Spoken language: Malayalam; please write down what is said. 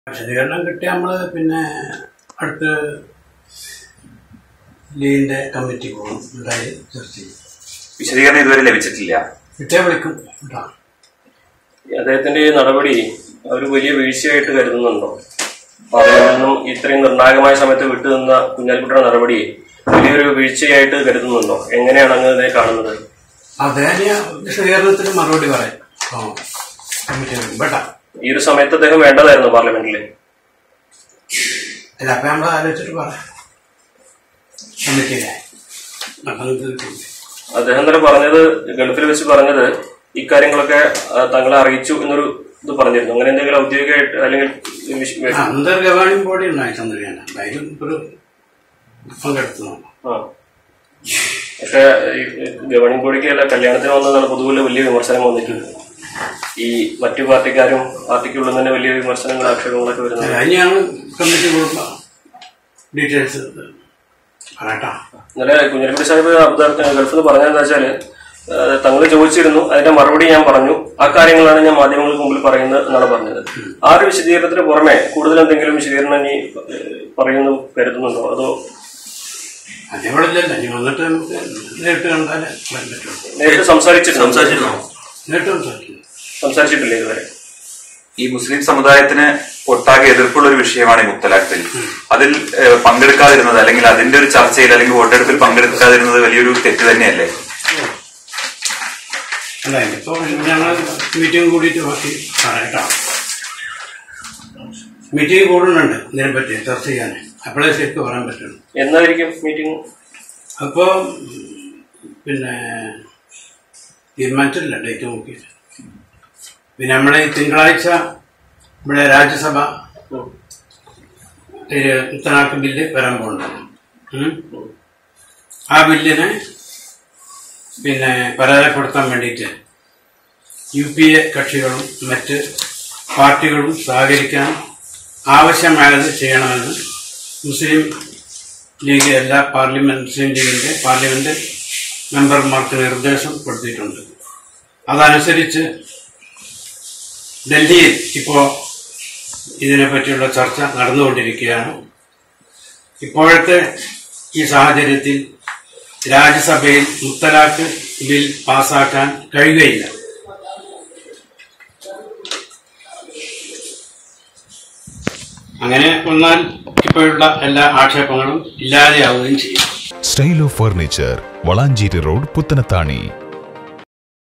വിശദീകരണം കിട്ടിയ നമ്മൾ പിന്നെ അടുത്ത് ലീഗിന്റെ കമ്മിറ്റി പോകും ഉണ്ടായി ചർച്ച ചെയ്യും വിശദീകരണം ഇതുവരെ ലഭിച്ചിട്ടില്ല കിട്ടിയാൽ വിളിക്കും കേട്ടോ അദ്ദേഹത്തിന്റെ ഈ നടപടി ഒരു വലിയ വീഴ്ചയായിട്ട് കരുതുന്നുണ്ടോ പാർലമെന്റിൽ നിന്നും ഇത്രയും നിർണായകമായ സമയത്ത് വിട്ടുനിന്ന കുഞ്ഞാലിക്കുട്ടിയുടെ നടപടി വലിയൊരു വീഴ്ചയായിട്ട് കരുതുന്നുണ്ടോ എങ്ങനെയാണ് അങ്ങ് ഇതിനെ കാണുന്നത് അദ്ദേഹം ഞാൻ വിശദീകരണത്തിന് മറുപടി പറയാം ഓ കമ്മിറ്റി വിളിക്കും കേട്ടോ ഈ ഒരു സമയത്ത് അദ്ദേഹം വേണ്ടതായിരുന്നു പാർലമെന്റിൽ അല്ല അപ്പം നമ്മൾ ആലോചിച്ചിട്ട് പറയാം കമ്മിറ്റിയിലെ അപ്പം ഇത് കിട്ടും. അദ്ദേഹം തന്നെ പറഞ്ഞത് ഗൾഫിൽ വെച്ച് പറഞ്ഞത് ഇക്കാര്യങ്ങളൊക്കെ ആ, തങ്ങളെ അറിയിച്ചു എന്നൊരു ഇത് പറഞ്ഞിരുന്നു അങ്ങനെ എന്തെങ്കിലും ഔദ്യോഗികമായിട്ട് അല്ലെങ്കിൽ വിശ്- ആ, അന്തർ ഗവേണിംഗ് ബോഡി ഉണ്ടായി ചന്ദ്രയാന അതിലും ഒരു പങ്കെടുത്തു ആ. പക്ഷെ ഈ ഗവേണിംഗ് ബോഡിക്ക് അല്ല കല്യാണത്തിന് വന്നതാണ് പൊതുവിൽ വലിയ വിമർശനം വന്നിട്ടുണ്ട് ഈ മറ്റു പാർട്ടിക്കാരും പാർട്ടിക്കുള്ളിൽ തന്നെ വലിയ വിമർശനങ്ങൾ ആക്ഷേപങ്ങളൊക്കെ വരുന്നത് അതിനെയാണ് കമ്മിറ്റി കൊടുക്കുക ഡീറ്റെയിൽസ് പറയട്ടാ ഇന്നലെ കുഞ്ഞിരക്കുടി സാഹിബ് അബുദാബി ഗൾഫിൽ നിന്ന് പറഞ്ഞതെന്ന് വെച്ചാല് തങ്ങൾ ചോദിച്ചിരുന്നു അതിന്റെ മറുപടി ഞാൻ പറഞ്ഞു ആ കാര്യങ്ങളാണ് ഞാൻ മാധ്യമങ്ങൾക്ക് മുമ്പിൽ പറയുന്നത് എന്നാണ് പറഞ്ഞത് ആ ഒരു വിശദീകരണത്തിന് പുറമെ കൂടുതൽ എന്തെങ്കിലും വിശദീകരണം ഇനി ഏഹ്, പറയുന്നു കരുതുന്നുണ്ടോ അതോ അതേപോലെയല്ല ഇനി വന്നിട്ട് നമുക്ക് നേരിട്ട് കണ്ടാലേ പറയാൻ പറ്റുള്ളൂ നേരിട്ട് സംസാരിച്ചിരുന്നു സംസാരിച്ചിരുന്നോ നേരിട്ട് സംസാരിക്കുന്നു സംസാരിച്ചിട്ടില്ലേ ഇതുവരെ ഈ മുസ്ലിം സമുദായത്തിന് ഒട്ടാകെ എതിർപ്പുള്ള ഒരു വിഷയമാണ് ഈ മുത്തലാഖ് ബിൽ അതിൽ ഏഹ്, പങ്കെടുക്കാതിരുന്നത് അല്ലെങ്കിൽ അതിന്റെ ഒരു ചർച്ചയിൽ അല്ലെങ്കിൽ വോട്ടെടുപ്പിൽ പങ്കെടുക്കാതിരുന്നത് വലിയൊരു തെറ്റ് തന്നെയല്ലേ അല്ല ഇനിയിപ്പോ ഞങ്ങൾ മീറ്റിംഗ് കൂടിയിട്ട് ബാക്കി പറയട്ടാ മീറ്റിംഗ് കൂടുന്നുണ്ട് ഇതിനെപ്പറ്റി ചർച്ച ചെയ്യാൻ അപ്പോഴേ ശരിക്കും പറയാൻ പറ്റുള്ളൂ എന്നായിരിക്കും മീറ്റിംഗ് അപ്പോ പിന്നെ തീരുമാനിച്ചിട്ടില്ല ഡേറ്റ് നോക്കിയിട്ട് പിന്നെ നമ്മുടെ ഈ തിങ്കളാഴ്ച ഇവിടെ രാജ്യസഭ ഒരു മുത്തലാഖ് ബില്ല് വരാൻ പോകുന്നുണ്ട് ഉം. ആ ബില്ലിനെ പിന്നെ പരാജയപ്പെടുത്താൻ വേണ്ടിയിട്ട് യു പി എ കക്ഷികളും മറ്റ് പാർട്ടികളും സഹകരിക്കാൻ ആവശ്യമായത് ചെയ്യണമെന്ന് മുസ്ലിം ലീഗ് എല്ലാ പാർലമെന്റ് മുസ്ലിം ലീഗിന്റെ പാർലമെന്റ് മെമ്പർമാർക്ക് നിർദ്ദേശം കൊടുത്തിട്ടുണ്ട് അതനുസരിച്ച് ഡൽഹിയിൽ ഇപ്പോ ഇതിനെപ്പറ്റിയുള്ള ചർച്ച നടന്നുകൊണ്ടിരിക്കുകയാണ് ഇപ്പോഴത്തെ ഈ സാഹചര്യത്തിൽ രാജ്യസഭയിൽ മുത്തലാഖ് ബിൽ പാസാക്കാൻ കഴിയുകയില്ല അങ്ങനെ വന്നാൽ ഇപ്പോഴുള്ള എല്ലാ ആക്ഷേപങ്ങളും ഇല്ലാതെയാവുകയും ചെയ്യും style of furniture Valanchery road Puthanathani